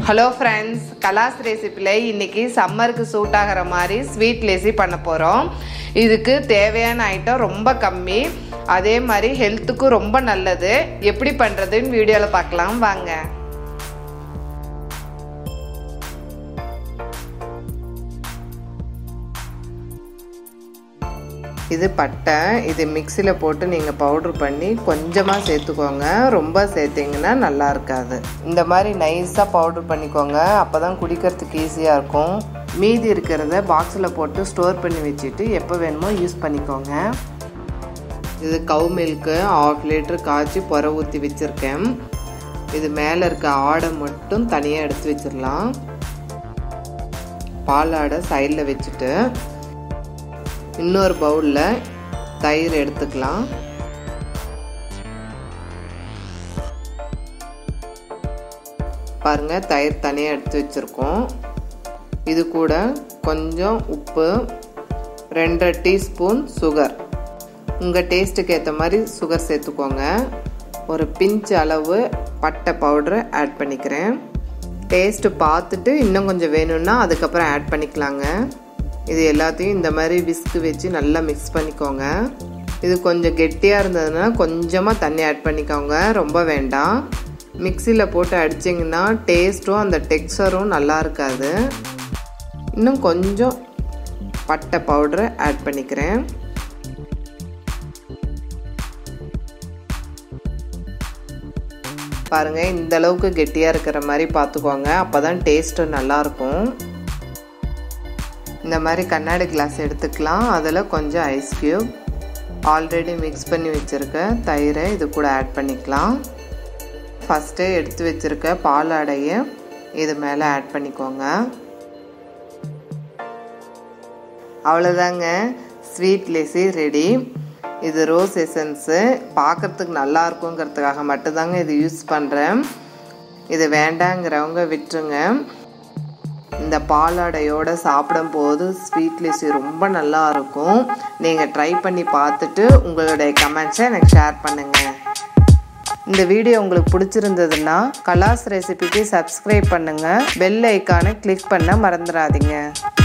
hello friends கலாஸ் ரெசிப்பியில் இன்றைக்கி சம்மருக்கு suit ஆகிற மாதிரி ஸ்வீட் லேசி பண்ண போகிறோம் இதுக்கு தேவையான ஐட்டம் ரொம்ப கம்மி அதே மாதிரி ஹெல்த்துக்கும் ரொம்ப நல்லது எப்படி பண்ணுறதுன்னு வீடியோவில் பார்க்கலாம் வாங்க இது பட்டை இது மிக்சியில் போட்டு நீங்கள் பவுட்ரு பண்ணி கொஞ்சமாக சேர்த்துக்கோங்க ரொம்ப சேர்த்திங்கன்னா நல்லா இருக்காது இந்த மாதிரி நைஸாக பவுட்ரு பண்ணிக்கோங்க அப்போ தான் குடிக்கிறதுக்கு ஈஸியாக இருக்கும் மீதி இருக்கிறத பாக்ஸில் போட்டு ஸ்டோர் பண்ணி வச்சுட்டு எப்போ வேணுமோ யூஸ் பண்ணிக்கோங்க இது கவு மில்க்கு ஆஃப் லிட்டர் காய்ச்சி புற ஊற்றி வச்சுருக்கேன் இது மேலே இருக்க ஆடை மட்டும் தனியாக எடுத்து வச்சிடலாம் பால் ஆடை சைடில் வச்சுட்டு இன்னொரு பவுலில் தயிர் எடுத்துக்கலாம் பாருங்கள் தயிர் தனியாக எடுத்து வச்சுருக்கோம் இது கூட கொஞ்சம் உப்பு ரெண்டரை டீஸ்பூன் சுகர் உங்கள் டேஸ்ட்டுக்கு ஏற்ற மாதிரி சுகர் சேர்த்துக்கோங்க ஒரு பிஞ்ச் அளவு பட்டை பவுட்ரு ஆட் பண்ணிக்கிறேன் டேஸ்ட்டு பார்த்துட்டு இன்னும் கொஞ்சம் வேணும்னா அதுக்கப்புறம் ஆட் பண்ணிக்கலாங்க இது எல்லாத்தையும் இந்த மாதிரி விஸ்கு வச்சு நல்லா மிக்ஸ் பண்ணிக்கோங்க இது கொஞ்சம் கெட்டியாக இருந்ததுன்னா கொஞ்சமாக தண்ணி ஆட் பண்ணிக்கோங்க ரொம்ப வேண்டாம் மிக்சியில் போட்டு அடிச்சிங்கன்னா டேஸ்ட்டும் அந்த டெக்ஸ்சரும் நல்லா இருக்காது இன்னும் கொஞ்சம் பட்டை பவுட்ரு ஆட் பண்ணிக்கிறேன் பாருங்கள் இந்த அளவுக்கு கெட்டியாக இருக்கிற மாதிரி பார்த்துக்கோங்க அப்போ தான் டேஸ்ட்டு நல்லாயிருக்கும் இந்த மாதிரி கண்ணாடி கிளாஸ் எடுத்துக்கலாம் அதில் கொஞ்சம் ஐஸ் க்யூப் ஆல்ரெடி மிக்ஸ் பண்ணி வச்சுருக்க தயிரை இது கூட ஆட் பண்ணிக்கலாம் ஃபஸ்ட்டே எடுத்து வச்சுருக்க பால் அடையை இது மேலே ஆட் பண்ணிக்கோங்க அவ்வளோதாங்க ஸ்வீட் லெசி ரெடி இது ரோஸ் எசன்ஸு பார்க்குறதுக்கு நல்லா இருக்குங்கிறதுக்காக மட்டும்தாங்க இது யூஸ் பண்ணுறேன் இது வேண்டாங்கிறவங்க விட்டுருங்க இந்த பாலாடையோடு சாப்பிடும்போது ஸ்வீட் லெசி ரொம்ப நல்லா இருக்கும் நீங்கள் ட்ரை பண்ணி பார்த்துட்டு உங்களுடைய கமெண்ட்ஸை எனக்கு ஷேர் பண்ணுங்கள் இந்த வீடியோ உங்களுக்கு பிடிச்சிருந்ததுன்னா கலாஸ் ரெசிபிக்கு சப்ஸ்கிரைப் பண்ணுங்கள் பெல் ஐக்கானை கிளிக் பண்ண மறந்துடாதீங்க